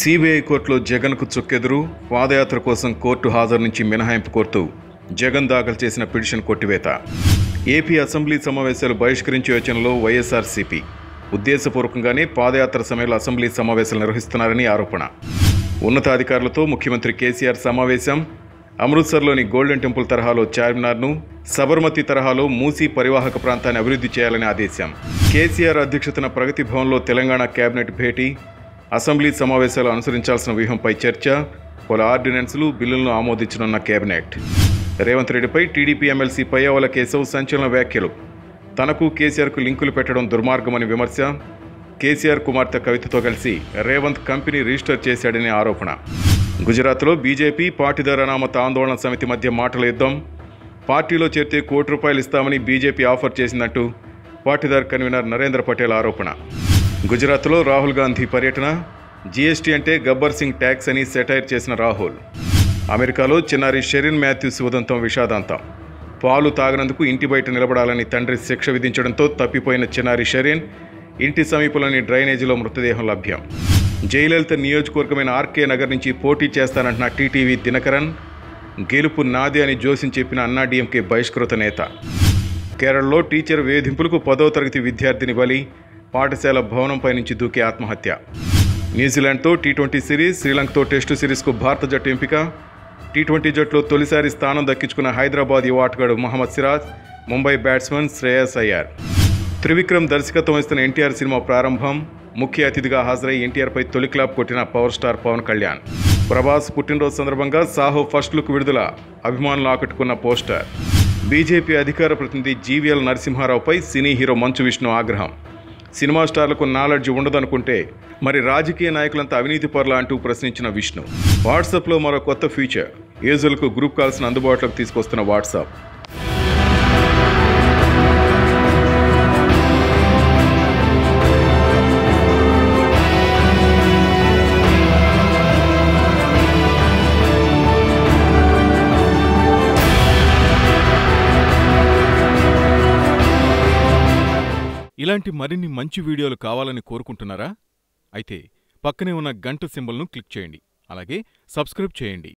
CBI కోర్టులో జగన్కు చుక్కెదురు పాదయాత్ర కోసం కోర్టు హాజరు నుంచి మినహాయింపు కోరుతూ జగన్ దాఖలు చేసిన పిటిషన్ కొట్టివేత ఏపీ అసెంబ్లీ సమావేశాలు బహిష్కరించే యోచనలో వైఎస్ఆర్సీపీ ఉద్దేశపూర్వకంగానే పాదయాత్ర సమయంలో అసెంబ్లీ సమావేశాలు నిర్వహిస్తున్నారని ఆరోపణ ఉన్నతాధికారులతో ముఖ్యమంత్రి కేసీఆర్ సమావేశం అమృత్సర్లోని గోల్డెన్ టెంపుల్ తరహాలో చార్మినార్ను సబర్మతి తరహాలో మూసీ పరివాహక ప్రాంతాన్ని అభివృద్ధి చేయాలని ఆదేశం కేసీఆర్ అధ్యక్షతన ప్రగతి భవన్లో తెలంగాణ కేబినెట్ భేటీ అసెంబ్లీ సమావేశాలు అనుసరించాల్సిన వ్యూహంపై చర్చ పలు ఆర్డినెన్సులు బిల్లులను ఆమోదించనున్న కేబినెట్ రేవంత్ రెడ్డిపై టీడీపీ ఎమ్మెల్సీ పయ్యావల కేశవ్ సంచలన వ్యాఖ్యలు తనకు కేసీఆర్కు లింకులు పెట్టడం దుర్మార్గమని విమర్శ కేసీఆర్ కుమార్తె కవితతో కలిసి రేవంత్ కంపెనీ రిజిస్టర్ చేశాడని ఆరోపణ గుజరాత్లో బీజేపీ పాటిదార్ అనామత ఆందోళన సమితి మధ్య మాటల యుద్ధం పార్టీలో చేరితే కోటి రూపాయలు ఇస్తామని బీజేపీ ఆఫర్ చేసిందంటూ పాటిదార్ కన్వీనర్ నరేంద్ర పటేల్ ఆరోపణ గుజరాత్లో రాహుల్ గాంధీ పర్యటన జీఎస్టీ అంటే గబ్బర్ సింగ్ ట్యాక్స్ అని సెటైర్ చేసిన రాహుల్ అమెరికాలో చిన్నారి షెరిన్ మాథ్యూస్ ఉదంతం విషాదాంతం పాలు తాగనందుకు ఇంటి బయట నిలబడాలని తండ్రి శిక్ష విధించడంతో తప్పిపోయిన చిన్నారి షెరిన్ ఇంటి సమీపంలోని డ్రైనేజీలో మృతదేహం లభ్యం జయలలిత నియోజకవర్గమైన ఆర్కే నగర్ నుంచి పోటీ చేస్తానంటున్న టీటీవీ దినకరన్ గెలుపు నాది అని జోసిం చెప్పిన అన్నా డీఎంకే బహిష్కృత నేత కేరళలో టీచర్ వేధింపులకు పదో తరగతి విద్యార్థిని బలి పాఠశాల భవనంపై నుంచి దూకే ఆత్మహత్య న్యూజిలాండ్తో టీ ట్వంటీ సిరీస్ శ్రీలంకతో టెస్టు సిరీస్కు భారత జట్టు ఎంపిక టీ ట్వంటీ జట్టులో తొలిసారి స్థానం దక్కించుకున్న హైదరాబాద్ యువ ఆటగాడు మహమ్మద్ సిరాజ్ ముంబై బ్యాట్స్మన్ శ్రేయస్ అయ్యార్ త్రివిక్రమ్ దర్శకత్వం వస్తున్న ఎన్టీఆర్ సినిమా ప్రారంభం ముఖ్య అతిథిగా హాజరై ఎన్టీఆర్పై తొలి క్లాప్ కొట్టిన పవర్ స్టార్ పవన్ కళ్యాణ్ ప్రభాస్ పుట్టినరోజు సందర్భంగా సాహో ఫస్ట్ లుక్ విడుదల అభిమానులు ఆకట్టుకున్న పోస్టర్ బీజేపీ అధికార ప్రతినిధి జీవీఎల్ నరసింహారావుపై సినీ హీరో మంచు విష్ణు ఆగ్రహం సినిమా స్టార్లకు నాలెడ్జ్ ఉండదనుకుంటే మరి రాజకీయ నాయకులంతా అవినీతి పరుల అంటూ ప్రశ్నించిన విష్ణు వాట్సాప్లో మరో కొత్త ఫీచర్ యూజర్లకు గ్రూప్ కాల్స్ను అందుబాటులోకి తీసుకొస్తున్న వాట్సాప్ ఇలాంటి మరిన్ని మంచి వీడియోలు కావాలని కోరుకుంటున్నారా అయితే పక్కనే ఉన్న గంట సింబల్ను క్లిక్ చేయండి అలాగే సబ్స్క్రైబ్ చేయండి